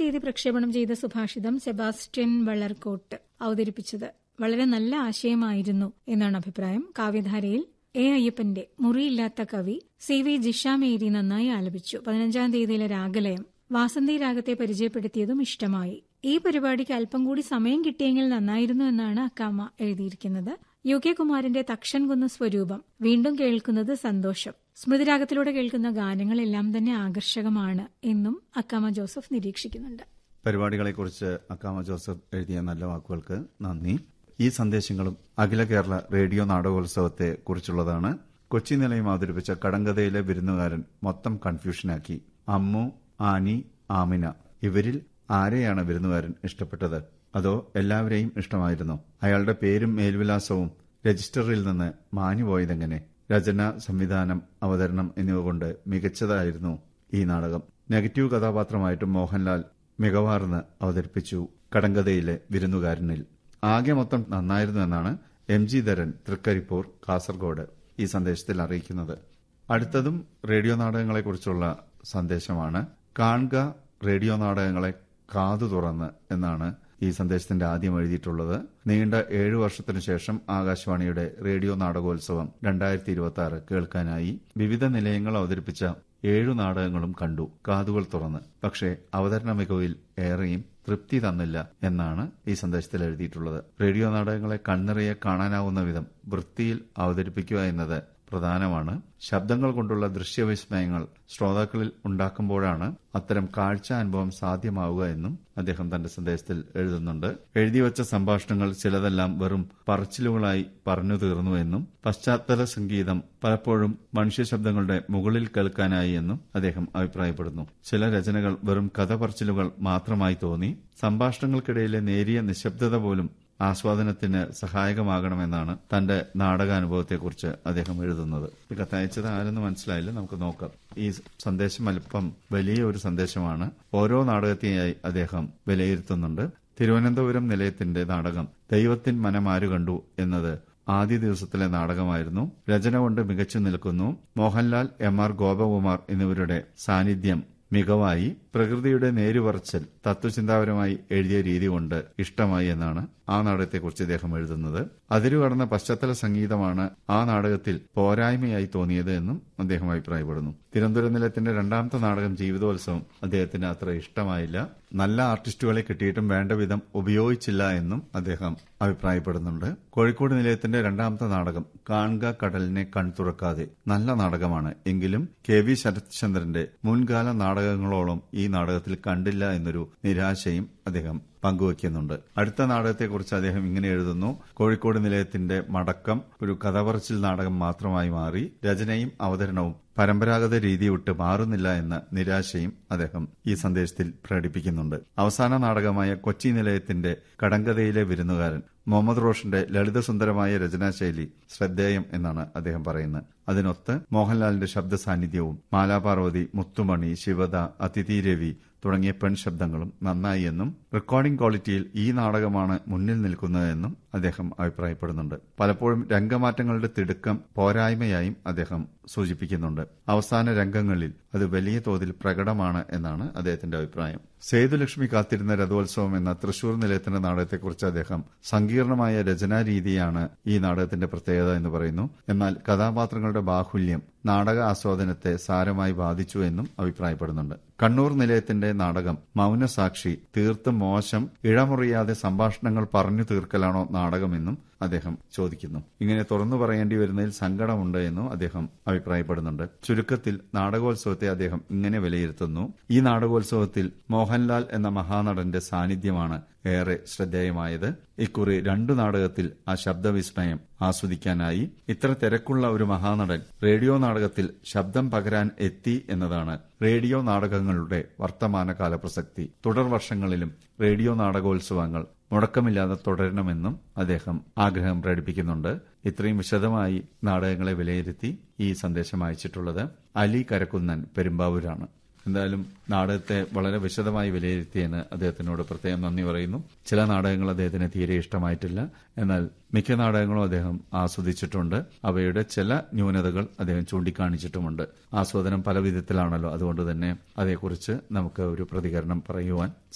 തീയതി പ്രക്ഷേപണം ചെയ്ത സുഭാഷിതം സെബാസ്റ്റ്യൻ വള്ളർകോട്ട് അവതരിപ്പിച്ചത് വളരെ നല്ല ആശയമായിരുന്നു എന്നാണ് അഭിപ്രായം കാവ്യധാരയിൽ എ അയ്യപ്പന്റെ മുറിയില്ലാത്ത കവി സി വി ജിഷാമേരി നന്നായി ആലപിച്ചു പതിനഞ്ചാം തീയതിയിലെ രാഗലയം വാസന്തി രാഗത്തെ പരിചയപ്പെടുത്തിയതും ഇഷ്ടമായി ഈ പരിപാടിക്ക് അല്പം കൂടി സമയം കിട്ടിയെങ്കിൽ നന്നായിരുന്നു എന്നാണ് അക്കാമ എഴുതിയിരിക്കുന്നത് യു കെ കുമാരന്റെ തക്ഷൻകുന്ന് സ്വരൂപം വീണ്ടും കേൾക്കുന്നത് സന്തോഷം സ്മൃതിരാഗത്തിലൂടെ കേൾക്കുന്ന ഗാനങ്ങളെല്ലാം തന്നെ ആകർഷകമാണ് എന്നും അക്കാമ ജോസഫ് നിരീക്ഷിക്കുന്നുണ്ട് പരിപാടികളെക്കുറിച്ച് അക്കാമ ജോസഫ് എഴുതിയ നല്ല വാക്കുകൾക്ക് നന്ദി ഈ സന്ദേശങ്ങളും അഖില കേരള റേഡിയോ നാടകോത്സവത്തെ കുറിച്ചുള്ളതാണ് കൊച്ചി നിലയം അവതരിപ്പിച്ച കടങ്കഥയിലെ വിരുന്നുകാരൻ മൊത്തം കൺഫ്യൂഷനാക്കി അമ്മു ആനി ആമിന ഇവരിൽ ആരെയാണ് വിരുന്നുകാരൻ ഇഷ്ടപ്പെട്ടത് അതോ എല്ലാവരെയും ഇഷ്ടമായിരുന്നോ അയാളുടെ പേരും മേൽവിലാസവും രജിസ്റ്ററിൽ നിന്ന് മാഞ്ഞുപോയതെങ്ങനെ രചന സംവിധാനം അവതരണം എന്നിവ കൊണ്ട് മികച്ചതായിരുന്നു ഈ നാടകം നെഗറ്റീവ് കഥാപാത്രമായിട്ട് മോഹൻലാൽ മികവാർന്ന് അവതരിപ്പിച്ചു കടങ്കഥയിലെ വിരുന്നുകാരനിൽ ആകെ മൊത്തം നന്നായിരുന്നു എന്നാണ് എം ജി ധരൻ തൃക്കരിപ്പൂർ കാസർഗോഡ് ഈ സന്ദേശത്തിൽ അറിയിക്കുന്നത് അടുത്തതും റേഡിയോ നാടകങ്ങളെക്കുറിച്ചുള്ള സന്ദേശമാണ് കാണുക റേഡിയോ നാടകങ്ങളെ കാതു തുറന്ന് എന്നാണ് ഈ സന്ദേശത്തിന്റെ ആദ്യം എഴുതിയിട്ടുള്ളത് നീണ്ട ഏഴു വർഷത്തിനു ശേഷം ആകാശവാണിയുടെ റേഡിയോ നാടകോത്സവം രണ്ടായിരത്തി ഇരുപത്തി ആറ് കേൾക്കാനായി വിവിധ നിലയങ്ങൾ അവതരിപ്പിച്ച ഏഴു നാടകങ്ങളും കണ്ടു കാതുകൾ തുറന്ന് പക്ഷേ അവതരണ മികവിൽ ഏറെയും തൃപ്തി തന്നില്ല എന്നാണ് ഈ സന്ദേശത്തിൽ എഴുതിയിട്ടുള്ളത് റേഡിയോ നാടകങ്ങളെ കണ്ണിറയെ കാണാനാവുന്ന വിധം വൃത്തിയിൽ അവതരിപ്പിക്കുക എന്നത് പ്രധാനമാണ് ശബ്ദങ്ങൾ കൊണ്ടുള്ള ദൃശ്യവിസ്മയങ്ങൾ ശ്രോതാക്കളിൽ ഉണ്ടാക്കുമ്പോഴാണ് അത്തരം കാഴ്ച അനുഭവം സാധ്യമാവുക എന്നും അദ്ദേഹം തന്റെ സന്ദേശത്തിൽ എഴുതുന്നുണ്ട് എഴുതിവച്ച സംഭാഷണങ്ങൾ ചിലതെല്ലാം വെറും പറച്ചിലുകളായി പറഞ്ഞു തീർന്നു എന്നും പശ്ചാത്തല സംഗീതം പലപ്പോഴും മനുഷ്യ ശബ്ദങ്ങളുടെ മുകളിൽ കേൾക്കാനായി എന്നും അദ്ദേഹം അഭിപ്രായപ്പെടുന്നു ചില രചനകൾ വെറും കഥ പറച്ചിലുകൾ മാത്രമായി തോന്നി സംഭാഷണങ്ങൾക്കിടയിലെ നേരിയ നിശബ്ദത പോലും ആസ്വാദനത്തിന് സഹായകമാകണമെന്നാണ് തന്റെ നാടകാനുഭവത്തെക്കുറിച്ച് അദ്ദേഹം എഴുതുന്നത് ഈ കത്തയച്ചത് ആരെന്ന് മനസ്സിലായില്ല നമുക്ക് നോക്കാം ഈ സന്ദേശം അല്പം വലിയ ഒരു സന്ദേശമാണ് ഓരോ നാടകത്തെയായി അദ്ദേഹം വിലയിരുത്തുന്നുണ്ട് തിരുവനന്തപുരം നിലയത്തിന്റെ നാടകം ദൈവത്തിൻ മനമാരു കണ്ടു എന്നത് ആദ്യ ദിവസത്തിലെ നാടകമായിരുന്നു രചന കൊണ്ട് മികച്ചു നിൽക്കുന്നു മോഹൻലാൽ എം ആർ ഗോപകുമാർ എന്നിവരുടെ സാന്നിധ്യം മികവായി പ്രകൃതിയുടെ നേരുപറച്ചൽ തത്വചിന്താപരമായി എഴുതിയ രീതി കൊണ്ട് ഇഷ്ടമായി എന്നാണ് ആ നാടകത്തെക്കുറിച്ച് ഇദ്ദേഹം എഴുതുന്നത് അതിരുകടന്ന പശ്ചാത്തല സംഗീതമാണ് ആ നാടകത്തിൽ പോരായ്മയായി തോന്നിയത് എന്നും അദ്ദേഹം അഭിപ്രായപ്പെടുന്നു തിരുവനന്തപുരം നിലയത്തിന്റെ രണ്ടാമത്തെ നാടകം ജീവിതോത്സവം അദ്ദേഹത്തിന് അത്ര ഇഷ്ടമായില്ല നല്ല ആർട്ടിസ്റ്റുകളെ കിട്ടിയിട്ടും വേണ്ട വിധം ഉപയോഗിച്ചില്ല എന്നും അദ്ദേഹം അഭിപ്രായപ്പെടുന്നുണ്ട് കോഴിക്കോട് നിലയത്തിന്റെ രണ്ടാമത്തെ നാടകം കാണുക കടലിനെ കൺതുറക്കാതെ നല്ല നാടകമാണ് എങ്കിലും കെ വി ശരത്ചന്ദ്രന്റെ മുൻകാല നാടകങ്ങളോളം ഈ നാടകത്തിൽ കണ്ടില്ല എന്നൊരു നിരാശയും അദ്ദേഹം പങ്കുവയ്ക്കുന്നുണ്ട് അടുത്ത നാടകത്തെക്കുറിച്ച് അദ്ദേഹം ഇങ്ങനെ എഴുതുന്നു കോഴിക്കോട് നിലയത്തിന്റെ മടക്കം ഒരു കഥപറച്ചിൽ നാടകം മാത്രമായി മാറി രചനയും അവതരണവും പരമ്പരാഗത രീതി വിട്ട് മാറുന്നില്ല എന്ന നിരാശയും അദ്ദേഹം ഈ സന്ദേശത്തിൽ പ്രകടിപ്പിക്കുന്നുണ്ട് അവസാന നാടകമായ കൊച്ചി നിലയത്തിന്റെ കടങ്കഥയിലെ വിരുന്നുകാരൻ മുഹമ്മദ് റോഷന്റെ ലളിതസുന്ദരമായ രചനാശൈലി ശ്രദ്ധേയം എന്നാണ് അദ്ദേഹം പറയുന്നത് അതിനൊത്ത് മോഹൻലാലിന്റെ ശബ്ദ സാന്നിധ്യവും മാലാപാർവതി മുത്തുമണി ശിവദ അതിഥി രവി തുടങ്ങിയ പെൺ ശബ്ദങ്ങളും നന്നായി എന്നും റെക്കോർഡിംഗ് ക്വാളിറ്റിയിൽ ഈ നാടകമാണ് മുന്നിൽ നിൽക്കുന്നതെന്നും അദ്ദേഹം അഭിപ്രായപ്പെടുന്നുണ്ട് പലപ്പോഴും രംഗമാറ്റങ്ങളുടെ തിടുക്കം പോരായ്മയായും അദ്ദേഹം സൂചിപ്പിക്കുന്നുണ്ട് അവസാന രംഗങ്ങളിൽ അത് വലിയ തോതിൽ പ്രകടമാണ് എന്നാണ് അദ്ദേഹത്തിന്റെ അഭിപ്രായം സേതുലക്ഷ്മി കാത്തിരുന്ന രഥോത്സവം എന്ന തൃശൂർ നിലയത്തിന്റെ നാടകത്തെക്കുറിച്ച് അദ്ദേഹം സങ്കീർണമായ രചനാരീതിയാണ് ഈ നാടകത്തിന്റെ പ്രത്യേകത എന്ന് പറയുന്നു എന്നാൽ കഥാപാത്രങ്ങളുടെ ബാഹുല്യം നാടക ആസ്വാദനത്തെ സാരമായി ബാധിച്ചു എന്നും അഭിപ്രായപ്പെടുന്നുണ്ട് കണ്ണൂർ നിലയത്തിന്റെ നാടകം മൗനസാക്ഷി തീർത്തും മോശം ഇഴമുറിയാതെ സംഭാഷണങ്ങൾ പറഞ്ഞു തീർക്കലാണോ നാടകമെന്നും അദ്ദേഹം ചോദിക്കുന്നു ഇങ്ങനെ തുറന്നു പറയേണ്ടി വരുന്നതിൽ സങ്കടമുണ്ട് എന്നും അദ്ദേഹം അഭിപ്രായപ്പെടുന്നുണ്ട് ചുരുക്കത്തിൽ നാടകോത്സവത്തെ അദ്ദേഹം ഇങ്ങനെ വിലയിരുത്തുന്നു ഈ നാടകോത്സവത്തിൽ മോഹൻലാൽ എന്ന മഹാനടന്റെ സാന്നിധ്യമാണ് ഏറെ ശ്രദ്ധേയമായത് ഇക്കുറി രണ്ടു നാടകത്തിൽ ആ ശബ്ദവിസ്മയം ആസ്വദിക്കാനായി ഇത്ര തിരക്കുള്ള ഒരു മഹാനടൻ റേഡിയോ നാടകത്തിൽ ശബ്ദം പകരാൻ എത്തി എന്നതാണ് റേഡിയോ നാടകങ്ങളുടെ വർത്തമാനകാല പ്രസക്തി തുടർ വർഷങ്ങളിലും റേഡിയോ നാടകോത്സവങ്ങൾ മുടക്കമില്ലാതെ തുടരണമെന്നും അദ്ദേഹം ആഗ്രഹം പ്രകടിപ്പിക്കുന്നുണ്ട് ഇത്രയും വിശദമായി നാടകങ്ങളെ വിലയിരുത്തി ഈ സന്ദേശം അയച്ചിട്ടുള്ളത് അലി കരക്കുന്നൻ പെരുമ്പാവൂരാണ് എന്തായാലും നാടകത്തെ വളരെ വിശദമായി വിലയിരുത്തിയെന്ന് അദ്ദേഹത്തിനോട് പ്രത്യേകം നന്ദി പറയുന്നു ചില നാടകങ്ങൾ അദ്ദേഹത്തിന് തീരെ ഇഷ്ടമായിട്ടില്ല എന്നാൽ മിക്ക നാടകങ്ങളും അദ്ദേഹം ആസ്വദിച്ചിട്ടുണ്ട് അവയുടെ ചില ന്യൂനതകൾ അദ്ദേഹം ചൂണ്ടിക്കാണിച്ചിട്ടുമുണ്ട് ആസ്വാദനം പല വിധത്തിലാണല്ലോ അതുകൊണ്ട് തന്നെ അതേക്കുറിച്ച് നമുക്ക് ഒരു പ്രതികരണം പറയുവാൻ